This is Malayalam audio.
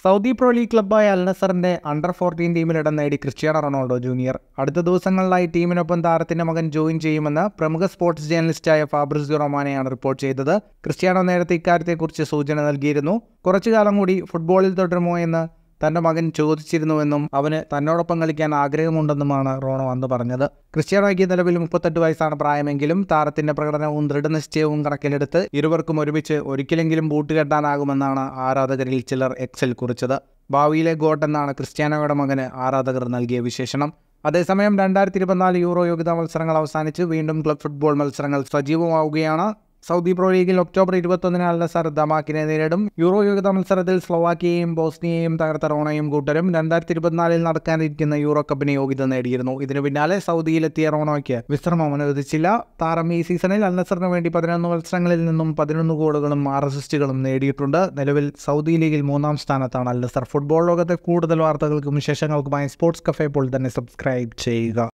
സൗദി പ്രോ ലീഗ് ക്ലബ്ബായ അൽ നസറിന്റെ അണ്ടർ ഫോർട്ടീൻ ടീമിൽ ഇടം നേടി ക്രിസ്ത്യാനോ റൊണാൾഡോ ജൂനിയർ അടുത്ത ദിവസങ്ങളിലായി ടീമിനൊപ്പം താരത്തിന്റെ മകൻ ജോയിൻ ചെയ്യുമെന്ന് പ്രമുഖ സ്പോർട്സ് ജേർണലിസ്റ്റായ ഫാബ്രിസിയോ റൊമാനയാണ് റിപ്പോർട്ട് ചെയ്തത് ക്രിസ്ത്യാനോ നേരത്തെ ഇക്കാര്യത്തെക്കുറിച്ച് സൂചന നൽകിയിരുന്നു കുറച്ചു കാലം കൂടി ഫുട്ബോളിൽ തുടരുമോ എന്ന് തന്റെ മകൻ ചോദിച്ചിരുന്നുവെന്നും അവന് തന്നോടൊപ്പം കളിക്കാൻ ആഗ്രഹമുണ്ടെന്നുമാണ് റോണോ അന്ന് പറഞ്ഞത് ക്രിസ്ത്യാനോയ്ക്ക് നിലവിൽ മുപ്പത്തെട്ട് വയസ്സാണ് പ്രായമെങ്കിലും താരത്തിന്റെ പ്രകടനവും ദൃഢനിശ്ചയവും കണക്കിലെടുത്ത് ഇരുവർക്കും ഒരുമിച്ച് ഒരിക്കലെങ്കിലും ബൂട്ട് കെട്ടാനാകുമെന്നാണ് ആരാധകരിൽ ചിലർ എക്സൽ കുറിച്ചത് ഭാവിയിലെ ഗോട്ട് എന്നാണ് ക്രിസ്ത്യാനോയുടെ മകന് ആരാധകർ നൽകിയ വിശേഷണം അതേസമയം രണ്ടായിരത്തി ഇരുപത്തിനാല് യൂറോ യോഗ്യതാ മത്സരങ്ങൾ അവസാനിച്ച് വീണ്ടും ക്ലബ് ഫുട്ബോൾ മത്സരങ്ങൾ സജീവമാവുകയാണ് സൗദി പ്രോ ലീഗിൽ ഒക്ടോബർ ഇരുപത്തൊന്നിന് അൽ നസർ ദമാക്കിനെ നേരിടും യൂറോ യോഗ്യതാ മത്സരത്തിൽ സ്ലോവാക്കിയയും ബോസ്നിയയും തകർത്ത റോണയും കൂട്ടരും രണ്ടായിരത്തി ഇരുപത്തിനാലിൽ നടക്കാനിരിക്കുന്ന യൂറോ കപ്പിന് യോഗ്യത നേടിയിരുന്നു ഇതിനു പിന്നാലെ സൗദിയിലെത്തിയ റോണോയ്ക്ക് വിശ്രമം അനുവദിച്ചില്ല താരം ഈ സീസണിൽ അൽ നസറിന് വേണ്ടി പതിനൊന്ന് മത്സരങ്ങളിൽ നിന്നും പതിനൊന്ന് ഗോളുകളും ആറ് അസിസ്റ്റുകളും നേടിയിട്ടുണ്ട് നിലവിൽ സൗദി ലീഗിൽ മൂന്നാം സ്ഥാനത്താണ് അൽ നസർ ഫുട്ബോൾ ലോകത്തെ കൂടുതൽ വാർത്തകൾക്കും വിശേഷങ്ങൾക്കുമായി സ്പോർട്സ് കഫേ ഇപ്പോൾ തന്നെ സബ്സ്ക്രൈബ് ചെയ്യുക